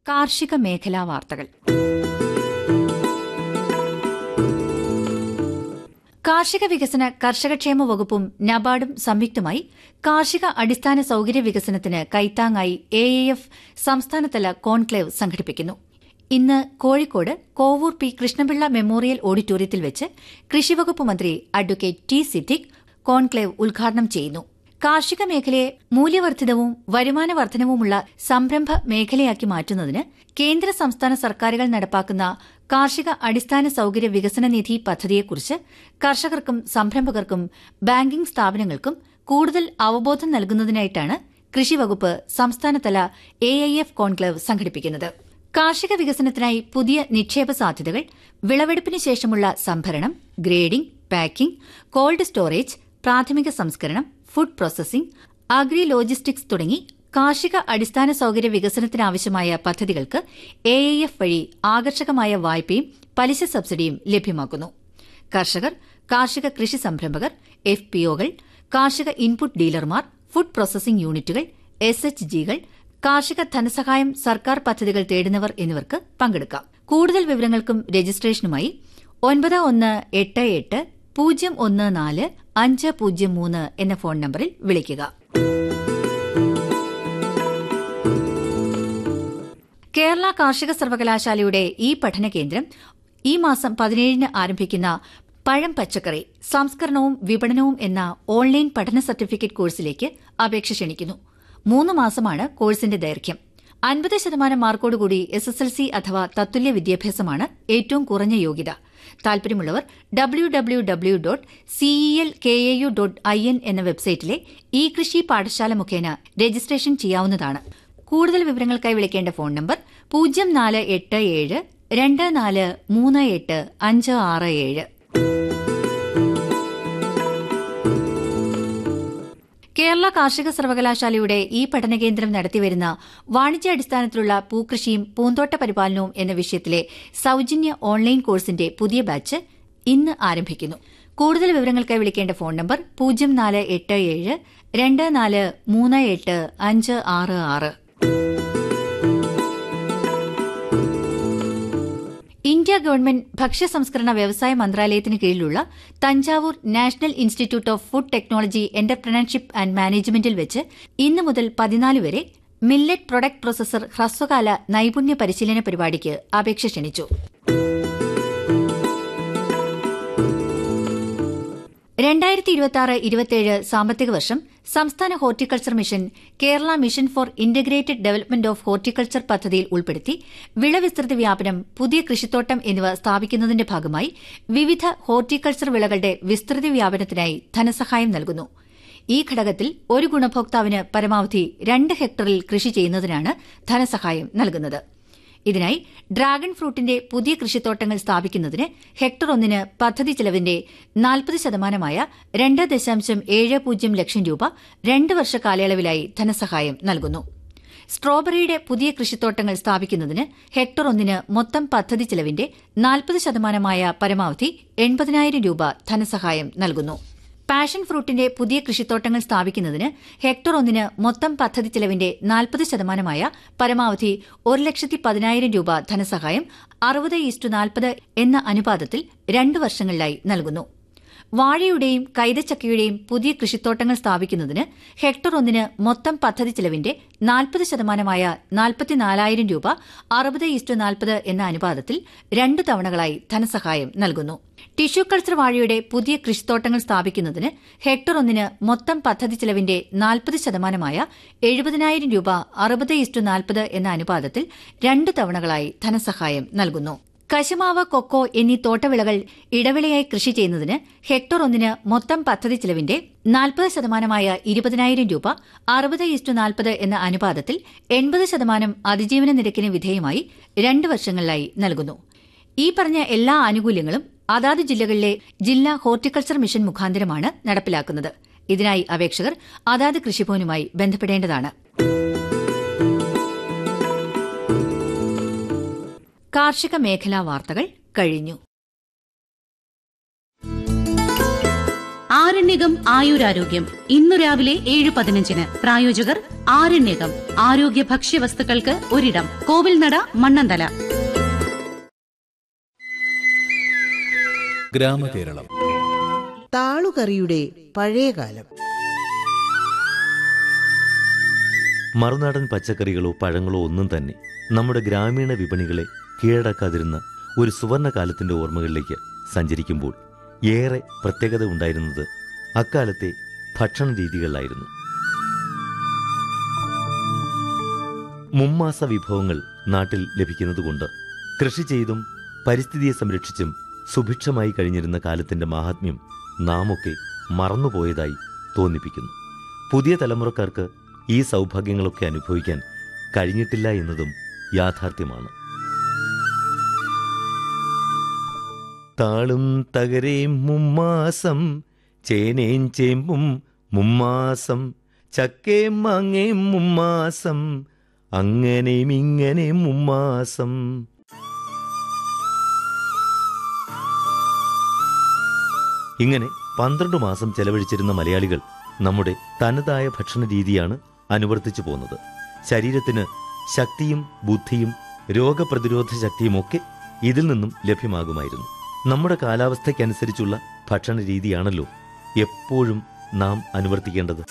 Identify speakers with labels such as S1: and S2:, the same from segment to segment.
S1: കാർഷിക മേഖലാ വാർത്തകൾ കാർഷിക വികസന കർഷകക്ഷേമ വകുപ്പും നബാർഡും സംയുക്തമായി കാർഷിക അടിസ്ഥാന സൌകര്യ വികസനത്തിന് കൈത്താങ്ങായി എ എഫ് സംസ്ഥാനതല കോൺക്ലേവ് സംഘടിപ്പിക്കുന്നു ഇന്ന് കോഴിക്കോട് കോവൂർ പി കൃഷ്ണപിള്ള മെമ്മോറിയൽ ഓഡിറ്റോറിയത്തിൽ വെച്ച് കൃഷിവകുപ്പ് മന്ത്രി അഡ്വക്കേറ്റ് ടി സിദ്ദിഖ് കോൺക്ലേവ് ഉദ്ഘാടനം ചെയ്യുന്നു കാർഷിക മേഖലയെ മൂല്യവർദ്ധിതവും വരുമാന വർധനവുമുള്ള സംരംഭ മേഖലയാക്കി മാറ്റുന്നതിന് കേന്ദ്ര സംസ്ഥാന സർക്കാരുകൾ നടപ്പാക്കുന്ന കാർഷിക അടിസ്ഥാന സൌകര്യ വികസന നിധി പദ്ധതിയെക്കുറിച്ച് കർഷകർക്കും സംരംഭകർക്കും ബാങ്കിംഗ് സ്ഥാപനങ്ങൾക്കും കൂടുതൽ അവബോധം നൽകുന്നതിനായിട്ടാണ് കൃഷിവകുപ്പ് സംസ്ഥാനതല എ ഐ എഫ് കോൺക്ലേവ് സംഘടിപ്പിക്കുന്നത് കാർഷിക വികസനത്തിനായി പുതിയ നിക്ഷേപ സാധ്യതകൾ വിളവെടുപ്പിന് ശേഷമുള്ള സംഭരണം ഗ്രേഡിംഗ് പാക്കിംഗ് കോൾഡ് സ്റ്റോറേജ് പ്രാഥമിക സംസ്കരണം ഫുഡ് പ്രോസസിംഗ് അഗ്രി ലോജിസ്റ്റിക്സ് തുടങ്ങി കാർഷിക അടിസ്ഥാന സൌകര്യ വികസനത്തിനാവശ്യമായ പദ്ധതികൾക്ക് എ ഐ എഫ് വഴി ആകർഷകമായ വായ്പയും പലിശ സബ്സിഡിയും ലഭ്യമാക്കുന്നു കർഷകർ കാർഷിക കൃഷി സംരംഭകർ എഫ് പിഒകൾ കാർഷിക ഇൻപുട്ട് ഡീലർമാർ ഫുഡ് പ്രോസസിംഗ് യൂണിറ്റുകൾ എസ് എച്ച് ജികൾ കാർഷിക ധനസഹായം സർക്കാർ പദ്ധതികൾ തേടുന്നവർ എന്നിവർക്ക് പങ്കെടുക്കാം കൂടുതൽ വിവരങ്ങൾക്കും രജിസ്ട്രേഷനുമായി ഒൻപത് ഒന്ന് എട്ട് എട്ട് പൂജ്യം ഒന്ന് നാല് അഞ്ച് പൂജ്യം മൂന്ന് എന്ന ഫോൺ നമ്പറിൽ വിളിക്കുക കേരള കാർഷിക സർവകലാശാലയുടെ ഈ പഠന കേന്ദ്രം ഈ മാസം പതിനേഴിന് ആരംഭിക്കുന്ന പഴം പച്ചക്കറി സംസ്കരണവും വിപണനവും എന്ന ഓൺലൈൻ പഠന സർട്ടിഫിക്കറ്റ് കോഴ്സിലേക്ക് അപേക്ഷ ക്ഷണിക്കുന്നു മൂന്ന് മാസമാണ് കോഴ്സിന്റെ ദൈർഘ്യം അൻപത് ശതമാനം മാർക്കോടുകൂടി എസ് എസ് എൽ സി അഥവാ തത്തുല്യ വിദ്യാഭ്യാസമാണ് ഏറ്റവും കുറഞ്ഞ യോഗ്യത താൽപര്യമുള്ളവർ W W W dot CEL K A U dot I N എന്ന വെബ്സൈറ്റിലെ ഇ കൃഷി പാഠശാല മുഖേന രജിസ്ട്രേഷൻ ചെയ്യാവുന്നതാണ് കൂടുതൽ വിവരങ്ങൾക്കായി വിളിക്കേണ്ട ഫോൺ നമ്പർ പൂജ്യം നാല് എട്ട് ഏഴ് രണ്ട് നാല് മൂന്ന് എട്ട് അഞ്ച് ആറ് ഏഴ് കേരള കാർഷിക സർവകലാശാലയുടെ ഈ പഠനകേന്ദ്രം നടത്തിവരുന്ന വാണിജ്യാടിസ്ഥാനത്തിലുള്ള പൂക്കൃഷിയും പൂന്തോട്ട പരിപാലനവും എന്ന വിഷയത്തിലെ സൌജന്യ ഓൺലൈൻ കോഴ്സിന്റെ പുതിയ ബാച്ച് ഇന്ന് ആരംഭിക്കുന്നു കൂടുതൽ വിവരങ്ങൾക്കായി വിളിക്കേണ്ട ഫോൺ നമ്പർ പൂജ്യം നാല് എട്ട് ഏഴ് രണ്ട് നാല് മൂന്ന് എട്ട് അഞ്ച് ആറ് ആറ് ഇന്ത്യ ഗവൺമെന്റ് ഭക്ഷ്യ സംസ്കരണ വ്യവസായ മന്ത്രാലയത്തിന് കീഴിലുള്ള Thanjavur National Institute of Food Technology Entrepreneurship and മാനേജ്മെന്റിൽ വെച്ച് ഇന്ന് മുതൽ പതിനാല് വരെ മില്ലറ്റ് പ്രൊഡക്ട് പ്രോസസർ ഹ്രസ്വകാല നൈപുണ്യ പരിശീലന പരിപാടിക്ക് അപേക്ഷ ക്ഷണിച്ചു രണ്ടായിരത്തി ഇരുപത്തിയാറ് ഇരുപത്തിയേഴ് സാമ്പത്തിക വർഷം സംസ്ഥാന horticulture mission Kerala mission for integrated development of horticulture പദ്ധതിയിൽ ഉൾപ്പെടുത്തി വിളവിസ്തൃതി വ്യാപനം പുതിയ കൃഷിത്തോട്ടം എന്നിവ സ്ഥാപിക്കുന്നതിന്റെ ഭാഗമായി വിവിധ ഹോർട്ടിക്കൾച്ചർ വിളകളുടെ വിസ്തൃതി വ്യാപനത്തിനായി ധനസഹായം നൽകുന്നു ഈ ഘടകത്തിൽ ഒരു ഗുണഭോക്താവിന് പരമാവധി രണ്ട് ഹെക്ടറിൽ കൃഷി ചെയ്യുന്നതിനാണ് ധനസഹായം നൽകുന്നത് ഇതിനായി ഡ്രാഗൺ ഫ്രൂട്ടിന്റെ പുതിയ കൃഷിത്തോട്ടങ്ങൾ സ്ഥാപിക്കുന്നതിന് ഹെക്ടർ ഒന്നിന് പദ്ധതി ചെലവിന്റെ നാൽപ്പത് ശതമാനമായ രണ്ട് ദശാംശം ഏഴ് പൂജ്യം ലക്ഷം രൂപ രണ്ട് വർഷ കാലയളവിലായി ധനസഹായം നൽകുന്നു സ്ട്രോബെറിയുടെ പുതിയ കൃഷിത്തോട്ടങ്ങൾ സ്ഥാപിക്കുന്നതിന് ഹെക്ടർ ഒന്നിന് മൊത്തം പദ്ധതി ചെലവിന്റെ നാൽപ്പത് ശതമാനമായ പരമാവധി എൺപതിനായിരം രൂപ ധനസഹായം നൽകുന്നു പാഷൻ ഫ്രൂട്ടിന്റെ പുതിയ കൃഷിത്തോട്ടങ്ങൾ സ്ഥാപിക്കുന്നതിന് ഹെക്ടർ ഒന്നിന് മൊത്തം പദ്ധതി ചെലവിന്റെ നാൽപ്പത് ശതമാനമായ പരമാവധി ഒരു ലക്ഷത്തി പതിനായിരം രൂപ ധനസഹായം അറുപത് ഈസ്റ്റു നാൽപ്പത് എന്ന അനുപാതത്തിൽ രണ്ട് വർഷങ്ങളിലായി നൽകുന്നു വാഴയുടെയും കൈതച്ചക്കയുടെയും പുതിയ കൃഷിത്തോട്ടങ്ങൾ സ്ഥാപിക്കുന്നതിന് ഹെക്ടർ ഒന്നിന് മൊത്തം പദ്ധതി ചെലവിന്റെ നാൽപ്പത് ശതമാനമായ നാൽപ്പത്തിനാലായിരം രൂപ അറുപത് ഈസ്റ്റു നാൽപ്പത് എന്ന അനുപാതത്തിൽ രണ്ട് തവണകളായി ധനസഹായം നൽകുന്നു ടിഷ്യൂ കൾച്ചർ വാഴയുടെ പുതിയ കൃഷിത്തോട്ടങ്ങൾ സ്ഥാപിക്കുന്നതിന് ഹെക്ടർ ഒന്നിന് മൊത്തം പദ്ധതി ചെലവിന്റെ നാൽപ്പത് ശതമാനമായ എഴുപതിനായിരം രൂപ അറുപത് ഈസ്റ്റു നാൽപ്പത് എന്ന അനുപാതത്തിൽ രണ്ട് തവണകളായി ധനസഹായം നൽകുന്നു കശുമാവ് കൊക്കോ എന്നീ തോട്ടവിളകൾ ഇടവിളയായി കൃഷി ചെയ്യുന്നതിന് ഹെക്ടർ ഒന്നിന് മൊത്തം പദ്ധതി ചെലവിന്റെ നാൽപ്പത് ശതമാനമായ ഇരുപതിനായിരം രൂപ അറുപത് ഈസ്റ്റു നാൽപ്പത് എന്ന അനുപാതത്തിൽ എൺപത് ശതമാനം അതിജീവന നിരക്കിന് വിധേയമായി രണ്ട് വർഷങ്ങളിലായി നൽകുന്നു ഈ പറഞ്ഞ എല്ലാ ആനുകൂല്യങ്ങളും അതാത് ജില്ലകളിലെ ജില്ലാ ഹോർട്ടിക്കൾച്ചർ മിഷൻ മുഖാന്തരമാണ് നടപ്പിലാക്കുന്നത് ഇതിനായി അപേക്ഷകർ അതാത് കൃഷിഭവനുമായി ബന്ധപ്പെടേണ്ടതാണ് കാർഷിക മേഖലാ വാർത്തകൾ കഴിഞ്ഞു
S2: ആരണ്യകം ആയുരാരോഗ്യം ഇന്നു രാവിലെ ഏഴ് പതിനഞ്ചിന് പ്രായോജകർ ആരണ്യകം ആരോഗ്യ ഭക്ഷ്യവസ്തുക്കൾക്ക് ഒരിടം കോവിൽനട മണ്ണന്തല
S3: ഗ്രാമകേരളം
S4: താളുകറിയുടെ പഴയകാലം
S5: മറുനാടൻ പച്ചക്കറികളോ പഴങ്ങളോ ഒന്നും തന്നെ നമ്മുടെ ഗ്രാമീണ വിപണികളെ കീഴടക്കാതിരുന്ന ഒരു സുവർണകാലത്തിന്റെ ഓർമ്മകളിലേക്ക് സഞ്ചരിക്കുമ്പോൾ ഏറെ പ്രത്യേകത ഉണ്ടായിരുന്നത് അക്കാലത്തെ ഭക്ഷണ രീതികളിലായിരുന്നു മുമ്മാസ വിഭവങ്ങൾ നാട്ടിൽ ലഭിക്കുന്നതുകൊണ്ട് കൃഷി ചെയ്തും പരിസ്ഥിതിയെ സംരക്ഷിച്ചും സുഭിക്ഷമായി കഴിഞ്ഞിരുന്ന കാലത്തിന്റെ മാഹാത്മ്യം നാമൊക്കെ മറന്നുപോയതായി തോന്നിപ്പിക്കുന്നു പുതിയ തലമുറക്കാർക്ക് ഈ സൗഭാഗ്യങ്ങളൊക്കെ അനുഭവിക്കാൻ കഴിഞ്ഞിട്ടില്ല എന്നതും യാഥാർത്ഥ്യമാണ് താളും തകരേം മുമ്മാസം ചേനേം ചേമ്പും മുമ്മാസം ചക്കേം മാങ്ങേം മുമ്മാസം അങ്ങനെയും ഇങ്ങനെയും മുമ്മാസം ഇങ്ങനെ പന്ത്രണ്ട് മാസം ചെലവഴിച്ചിരുന്ന മലയാളികൾ നമ്മുടെ തനതായ ഭക്ഷണ രീതിയാണ് അനുവർത്തിച്ചു പോകുന്നത് ശരീരത്തിന് ശക്തിയും ബുദ്ധിയും രോഗപ്രതിരോധ ശക്തിയുമൊക്കെ ഇതിൽ നിന്നും ലഭ്യമാകുമായിരുന്നു നമ്മുടെ കാലാവസ്ഥയ്ക്കനുസരിച്ചുള്ള ഭക്ഷണ രീതിയാണല്ലോ എപ്പോഴും നാം അനുവർത്തിക്കേണ്ടത്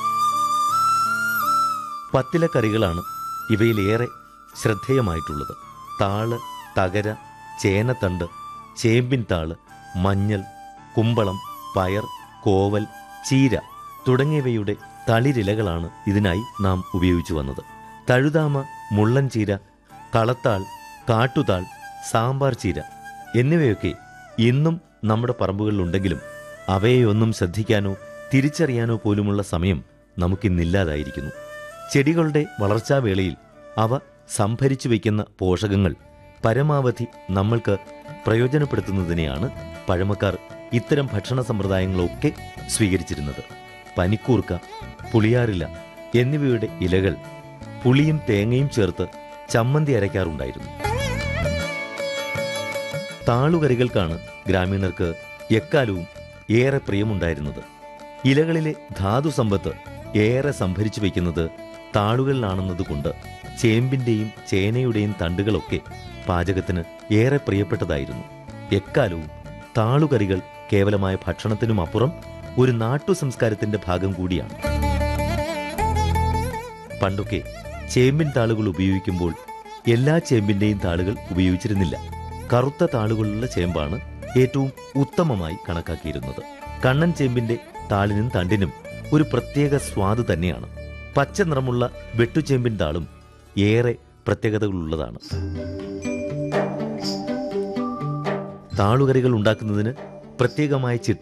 S5: പത്തില കറികളാണ് ഇവയിലേറെ ശ്രദ്ധേയമായിട്ടുള്ളത് താള് തകര ചേനത്തണ്ട് ചേമ്പിൻ താള് മഞ്ഞൾ കുമ്പളം പയർ കോവൽ ചീര തുടങ്ങിയവയുടെ തളിരിലകളാണ് ഇതിനായി നാം ഉപയോഗിച്ചു വന്നത് തഴുതാമ മുള്ളൻ ചീര കളത്താൾ കാട്ടുതാൾ സാമ്പാർ ചീര എന്നിവയൊക്കെ ഇന്നും നമ്മുടെ പറമ്പുകളിലുണ്ടെങ്കിലും അവയെയൊന്നും ശ്രദ്ധിക്കാനോ തിരിച്ചറിയാനോ പോലുമുള്ള സമയം നമുക്കിന്നില്ലാതായിരിക്കുന്നു ചെടികളുടെ വളർച്ചാവേളയിൽ അവ സംഭരിച്ചു വയ്ക്കുന്ന പോഷകങ്ങൾ പരമാവധി നമ്മൾക്ക് പ്രയോജനപ്പെടുത്തുന്നതിനെയാണ് പഴമക്കാർ ഇത്തരം ഭക്ഷണ സമ്പ്രദായങ്ങളൊക്കെ സ്വീകരിച്ചിരുന്നത് പനിക്കൂർക്ക പുളിയാറില എന്നിവയുടെ ഇലകൾ പുളിയും തേങ്ങയും ചേർത്ത് ചമ്മന്തി അരയ്ക്കാറുണ്ടായിരുന്നു താളുകറികൾക്കാണ് ഗ്രാമീണർക്ക് എക്കാലവും ഏറെ പ്രിയമുണ്ടായിരുന്നത് ഇലകളിലെ ധാതു സമ്പത്ത് ഏറെ സംഭരിച്ചു വയ്ക്കുന്നത് താളുകളിലാണെന്നതുകൊണ്ട് ചേമ്പിന്റെയും ചേനയുടെയും തണ്ടുകളൊക്കെ പാചകത്തിന് ഏറെ പ്രിയപ്പെട്ടതായിരുന്നു എക്കാലവും താളുകറികൾ കേവലമായ ഭക്ഷണത്തിനും അപ്പുറം ഒരു നാട്ടു സംസ്കാരത്തിന്റെ ഭാഗം കൂടിയാണ് പണ്ടൊക്കെ ചേമ്പിൻ താളുകൾ ഉപയോഗിക്കുമ്പോൾ എല്ലാ ചേമ്പിന്റെയും താളുകൾ ഉപയോഗിച്ചിരുന്നില്ല കറുത്ത താളുകളുള്ള ചേമ്പാണ് ഏറ്റവും ഉത്തമമായി കണക്കാക്കിയിരുന്നത് കണ്ണൻ ചേമ്പിന്റെ താളിനും തണ്ടിനും ഒരു പ്രത്യേക സ്വാദ് തന്നെയാണ് പച്ച നിറമുള്ള വെട്ടുചേമ്പിൻ താളും ഏറെ പ്രത്യേകതകളുള്ളതാണ് താളുകറികൾ ഉണ്ടാക്കുന്നതിന് പ്രത്യേകമായ ചിട്ട